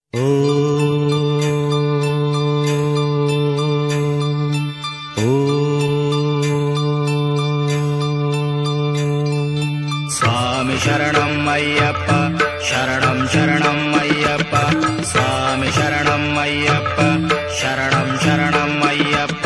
స్వామి శరణం అయ్యప్ప శరణం శరణం అయ్యప్ప స్వామి శరణం అయ్యప్ప శరణం శరణం అయ్యప్ప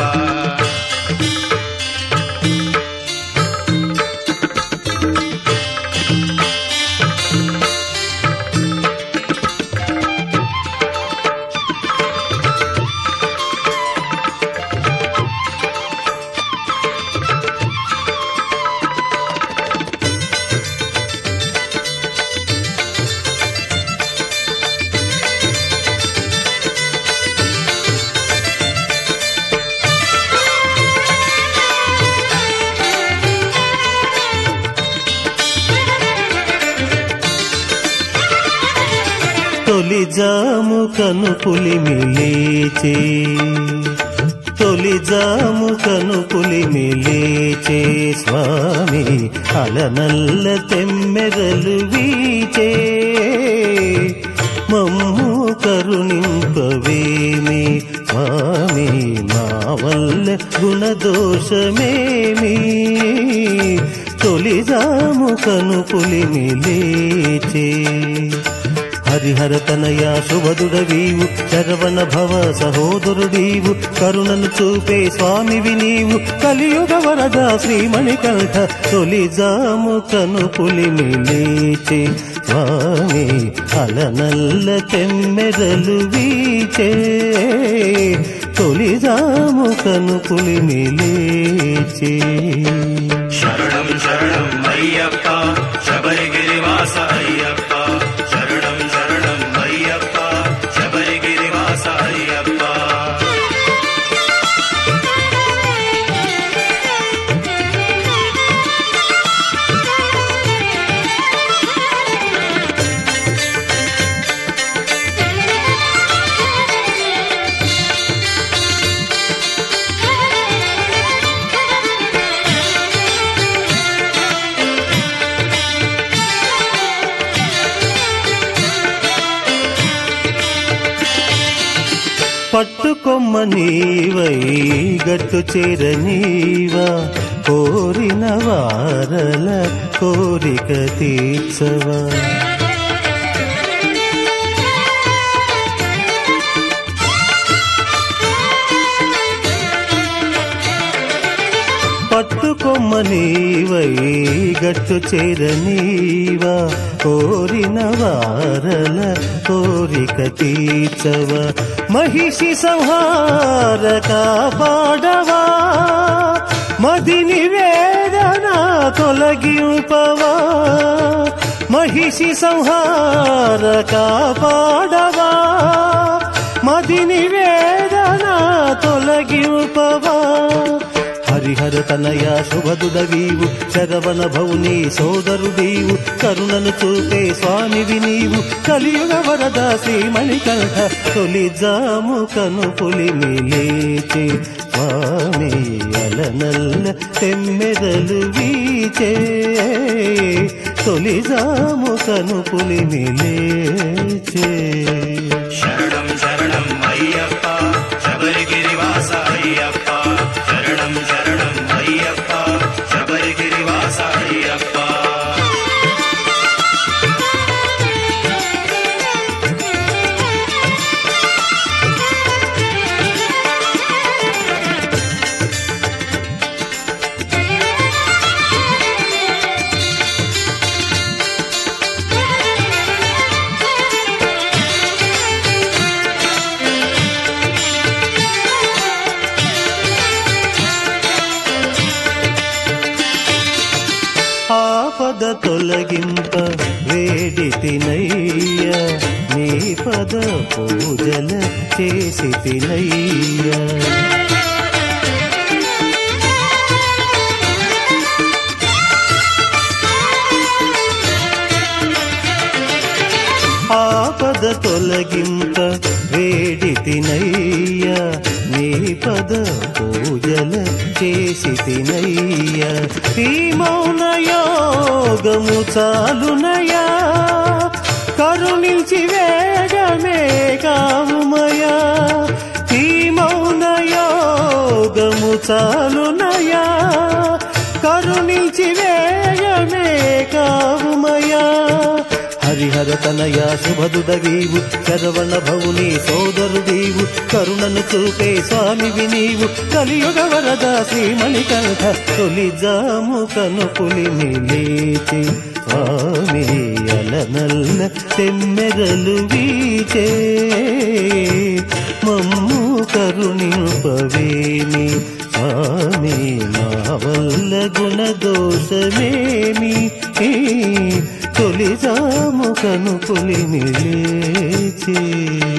తొలి జాము కను పులిమి లేచే తొలి జాము కను పులిమి లేచే స్వామి అలనల్ల తెమ్మెరలు వీచే మమ్ము కరుణింపవేమి స్వామి మా వల్ల గుణదోషమేమి తొలి జాము కను పులిమి లేచే హరిహర తనయ శుభదుడవీవు శరవణ భవ సహోదరుడీవు కరుణను చూపే స్వామివి నీవు కలియుగ వరద శ్రీమణికంఠ తొలి జాము కను పులిమి లేచే స్వామి అలనల్ల తెమ్మెరలు వీచే తొలి జాము కను పులిమి లేచే శరణం శరణం అయ్యప్ప శబరిగిరివాస అయ్యప్ప శరణం శరణం అయ్యప్ప శబరిగిరివాస అయ్యప్ప పట్టుకొమ్మ నీవై గట్టు చేర నీవా కోరిన వారల కోరిక తీర్చవా పట్టుకొమ్మ నీవై గట్టు చేర నీవా కోరిన వారల కోరిక తీర్చవ మహిషి సంహార కాపాడవా మదిని వేదన తొలగింపవా మహిషి సంహార కాపాడవా మదిని వేదన తొలగింపవా హరిహర తనయ శుభదుడవీవు శరవణ భౌని సోదరుడీవు కరుణను చూపే స్వామివి నీవు కలియుగ వరద శ్రీమణికంఠ తొలి జాము కను పులిమి లేచే స్వామి అలనల్ల తెమ్మెదలు వీచే తొలి జాము కను పులిమి లేచే శరణం శరణం అయ్యప్ప శబరిగిరివాస అయ్యప్ప శరణం శరణం అయ్యప్ప శబరిగిరివాస అయ్యప్ప ఆపద తొలగింప వేడి తినయ్య నీ పద పూజల చేసి తినయ్య ఆపద తొలగింప వేడి తినయ్య నీ పద పూజల చేసి తినయ్య ఈ మౌన యోగము చాలునయా కరుణించి వేగమే చాలునయా కరుణించి వేయమే కావుమయా హరిహర తనయ శుభదుడవీవు శరవణ భవుని సోదరుడీవు కరుణను చూపే స్వామివి నీవు కలియుగ వరద శ్రీమణికంఠ తొలి జాము కను పులిని లేచి స్వామి అలనల్ల తెమ్మెరలు వీచే మమ్ము కరుణింపవేమి స్వామి మా వల్ల గుణదోషమేమి తొలి జాము కను పులిని లేచి